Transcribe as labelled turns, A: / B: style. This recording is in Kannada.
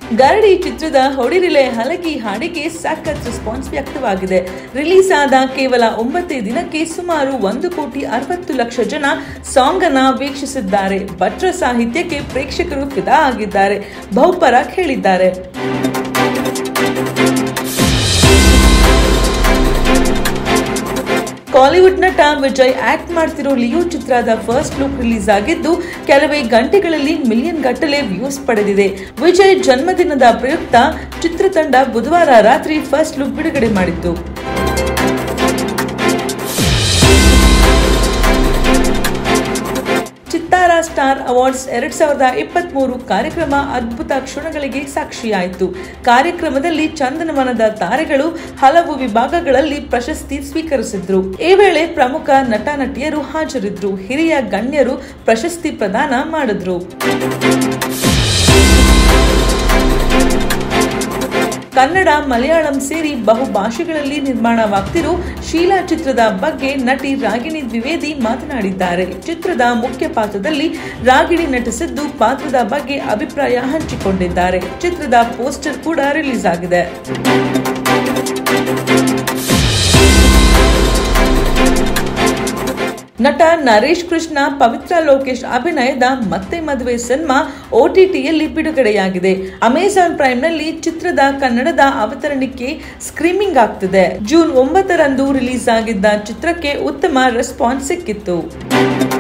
A: ಗರಡಿ ಚಿತ್ರದ ಹೊಡಿರಿಲೆ ಹಲಗಿ ಹಾಡಿಗೆ ಸಖತ್ ರೆಸ್ಪಾನ್ಸ್ ವ್ಯಕ್ತವಾಗಿದೆ ರಿಲೀಸ್ ಆದ ಕೇವಲ ಒಂಬತ್ತೇ ದಿನಕ್ಕೆ ಸುಮಾರು ಒಂದು ಕೋಟಿ ಅರವತ್ತು ಲಕ್ಷ ಜನ ಸಾಂಗ್ ಅನ್ನ ವೀಕ್ಷಿಸಿದ್ದಾರೆ ಭಟ್ರ ಸಾಹಿತ್ಯಕ್ಕೆ ಪ್ರೇಕ್ಷಕರು ಫಿದಾ ಆಗಿದ್ದಾರೆ ಬಹುಪರಾಗ್ ಹೇಳಿದ್ದಾರೆ ಕಾಲಿವುಡ್ ನಟ ವಿಜಯ್ ಆಕ್ಟ್ ಮಾಡ್ತಿರೋ ಲಿಯೋ ಚಿತ್ರದ ಫಸ್ಟ್ ಲುಕ್ ರಿಲೀಸ್ ಆಗಿದ್ದು ಕೆಲವೇ ಗಂಟೆಗಳಲ್ಲಿ ಮಿಲಿಯನ್ ಗಟ್ಟಲೆ ವ್ಯೂಸ್ ಪಡೆದಿದೆ ವಿಜಯ್ ಜನ್ಮದಿನದ ಪ್ರಯುಕ್ತ ಚಿತ್ರತಂಡ ಬುಧವಾರ ರಾತ್ರಿ ಫಸ್ಟ್ ಲುಕ್ ಬಿಡುಗಡೆ ಮಾಡಿತ್ತು ಚಿತ್ತಾರ ಸ್ಟಾರ್ ಅವಾರ್ಡ್ಸ್ ಎರಡ್ ಸಾವಿರದ ಇಪ್ಪತ್ತ್ ಮೂರು ಕಾರ್ಯಕ್ರಮ ಅದ್ಭುತ ಕ್ಷಣಗಳಿಗೆ ಸಾಕ್ಷಿಯಾಯಿತು ಕಾರ್ಯಕ್ರಮದಲ್ಲಿ ಚಂದನವನದ ತಾರೆಗಳು ಹಲವು ವಿಭಾಗಗಳಲ್ಲಿ ಪ್ರಶಸ್ತಿ ಸ್ವೀಕರಿಸಿದ್ರು ಈ ವೇಳೆ ಪ್ರಮುಖ ನಟ ನಟಿಯರು ಹಾಜರಿದ್ರು ಹಿರಿಯ ಗಣ್ಯರು ಪ್ರಶಸ್ತಿ ಪ್ರದಾನ ಮಾಡಿದ್ರು ಕನ್ನಡ ಮಲಯಾಳಂ ಸೇರಿ ಬಹು ಭಾಷೆಗಳಲ್ಲಿ ನಿರ್ಮಾಣವಾಗ್ತಿರೋ ಶೀಲಾ ಚಿತ್ರದ ಬಗ್ಗೆ ನಟಿ ರಾಗಿಣಿ ದ್ವಿವೇದಿ ಮಾತನಾಡಿದ್ದಾರೆ ಚಿತ್ರದ ಮುಖ್ಯ ಪಾತ್ರದಲ್ಲಿ ರಾಗಿಣಿ ನಟಿಸಿದ್ದು ಪಾತ್ರದ ಬಗ್ಗೆ ಅಭಿಪ್ರಾಯ ಹಂಚಿಕೊಂಡಿದ್ದಾರೆ ಚಿತ್ರದ ಪೋಸ್ಟರ್ ಕೂಡ ರಿಲೀಸ್ ಆಗಿದೆ ನಟ ನರೇಶ್ ಕೃಷ್ಣ ಪವಿತ್ರ ಲೋಕೇಶ್ ಅಭಿನಯದ ಮತ್ತೆ ಮದುವೆ ಸಿನಿಮಾ ಓಟಿಟಿಯಲ್ಲಿ ಬಿಡುಗಡೆಯಾಗಿದೆ ಅಮೆಜಾನ್ ಪ್ರೈಮ್ನಲ್ಲಿ ಚಿತ್ರದ ಕನ್ನಡದ ಅವತರಣಿಕೆ ಸ್ಕ್ರೀಮಿಂಗ್ ಆಗ್ತಿದೆ ಜೂನ್ ಒಂಬತ್ತರಂದು ರಿಲೀಸ್ ಆಗಿದ್ದ ಚಿತ್ರಕ್ಕೆ ಉತ್ತಮ ರೆಸ್ಪಾನ್ಸ್ ಸಿಕ್ಕಿತ್ತು